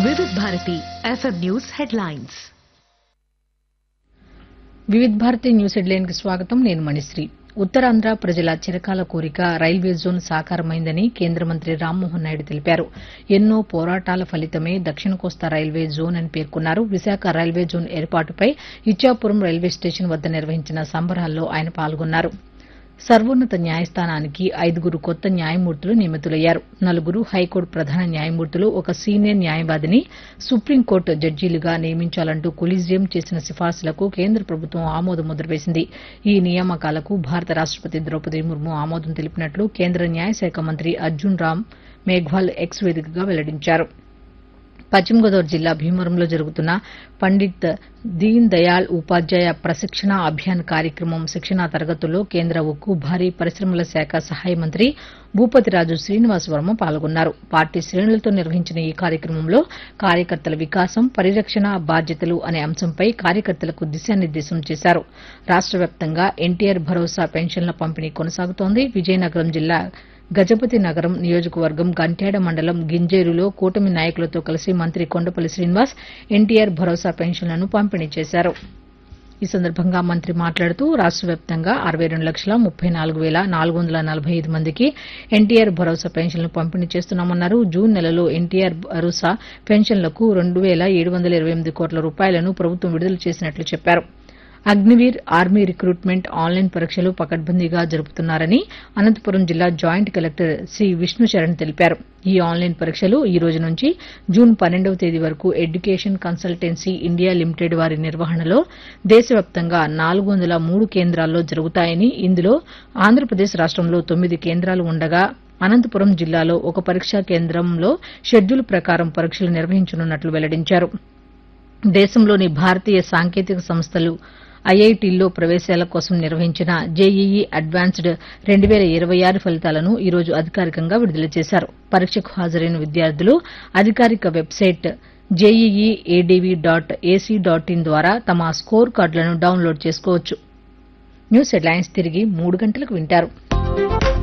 వివిధ Bharati FM news headlines Vividh Bharati news headline కి స్వాగతం నేను మణిశ్రీ ఉత్తరాంధ్ర ప్రజల చిరకాల కోరిక రైల్వే జోన్ సాకారమైందని కేంద్ర మంత్రి రామ్మోహన్ నాయుడు తెలిపారు ఎన్నో పోరాటాల ఫలితమే దక్షిణ కోస్తా రైల్వే జోన్ అని పేర్కొన్నారు విశాఖ రైల్వే జోన్ ఏర్పాటుపై ఇచ్చాపురం రైల్వే స్టేషన్ వద్ద నిర్వహించిన సంబరాల్లో ఆయన పాల్గొన్నారు సర్వోన్నత న్యాయస్థానానికి ఐదుగురు కొత్త న్యాయమూర్తులు నియమితులయ్యారు నలుగురు హైకోర్టు ప్రధాన న్యాయమూర్తులు ఒక సీనియర్ న్యాయవాదిని సుప్రీంకోర్టు జడ్జీలుగా నియమించాలంటూ కొలీజియం చేసిన సిఫార్సులకు కేంద్ర ప్రభుత్వం ఆమోద ముద్ర వేసింది ఈ నియామకాలకు భారత రాష్టపతి ద్రౌపది ముర్ము ఆమోదం తెలిపినట్లు కేంద్ర న్యాయశాఖ మంత్రి అర్జున్ రామ్ మేఘ్వాల్ ఎక్స్ వేదికగా వెల్లడించారు పశ్చిమ గోదావరి జిల్లా భీమవరంలో జరుగుతున్న పండిత్ దీన్ దయాళ్ ఉపాధ్యాయ ప్రశిక్షణ అభియాన్ కార్యక్రమం శిక్షణా తరగతుల్లో కేంద్ర ఉక్కు భారీ పరిశ్రమల శాఖ సహాయ మంత్రి భూపతిరాజు శ్రీనివాస్ వర్మ పాల్గొన్నారు పార్టీ శ్రేణులతో నిర్వహించిన ఈ కార్యక్రమంలో కార్యకర్తల వికాసం పరిరక్షణ బాధ్యతలు అనే అంశంపై కార్యకర్తలకు దిశానిర్దేశం చేశారు రాష్ట వ్యాప్తంగా ఎన్టీఆర్ భరోసా పెన్షన్ల పంపిణీ కొనసాగుతోంది విజయనగరం జిల్లా గజపతి నగరం నియోజకవర్గం గంట్యాడ మండలం గింజేరులో కూటమి నాయకులతో కలిసి మంత్రి కొండపల్లి శ్రీనివాస్ ఎన్టీఆర్ భరోసా పెన్షన్లను పంపిణీ చేశారు ఈ సందర్భంగా మంత్రి మాట్లాడుతూ రాష్ట వ్యాప్తంగా అరవై రెండు లక్షల ముప్పై నాలుగు వేల నాలుగు వందల నలభై ఐదు మందికి ఎన్టీఆర్ భరోసా పెన్షన్లు పంపిణీ చేస్తున్నామన్నారు జూన్ నెలలో ఎన్టీఆర్ భరోసా పెన్షన్లకు రెండు వేల ఏడు వందల ఇరవై ఎనిమిది కోట్ల రూపాయలను ప్రభుత్వం విడుదల చేసినట్లు చెప్పారు అగ్నివీర్ ఆర్మీ రిక్రూట్మెంట్ ఆన్లైన్ పరీక్షలు పకడ్బందీగా జరుపుతున్నారని అనంతపురం జిల్లా జాయింట్ కలెక్టర్ సి విష్ణుచరణ్ తెలిపారు ఈ ఆన్లైన్ పరీక్షలు ఈ రోజు నుంచి జూన్ పన్నెండవ తేదీ వరకు ఎడ్యుకేషన్ కన్సల్టెన్సీ ఇండియా లిమిటెడ్ వారి నిర్వహణలో దేశవ్యాప్తంగా నాలుగు వందల మూడు కేంద్రాల్లో జరుగుతాయని ఇందులో ఆంధ్రప్రదేశ్ రాష్టంలో తొమ్మిది కేంద్రాలు ఉండగా అనంతపురం జిల్లాలో ఒక పరీక్షా కేంద్రంలో షెడ్యూల్ ప్రకారం పరీక్షలు నిర్వహించనున్నట్లు వెల్లడించారు దేశంలోని భారతీయ సాంకేతిక సంస్థలు ఐఐటీల్లో ప్రవేశాల కోసం నిర్వహించిన జేఈఈ అడ్వాన్స్డ్ రెండు వేల ఇరవై ఆరు ఫలితాలను ఈ రోజు అధికారికంగా విడుదల చేశారు పరీక్షకు హాజరైన విద్యార్థులు అధికారిక website JEE ADV dot AC dot in ద్వారా తమ స్కోర్ కార్డులను డౌన్లోడ్ చేసుకోవచ్చు న్యూస్ హెడ్లైన్స్ తిరిగి మూడు గంటలకు వింటారు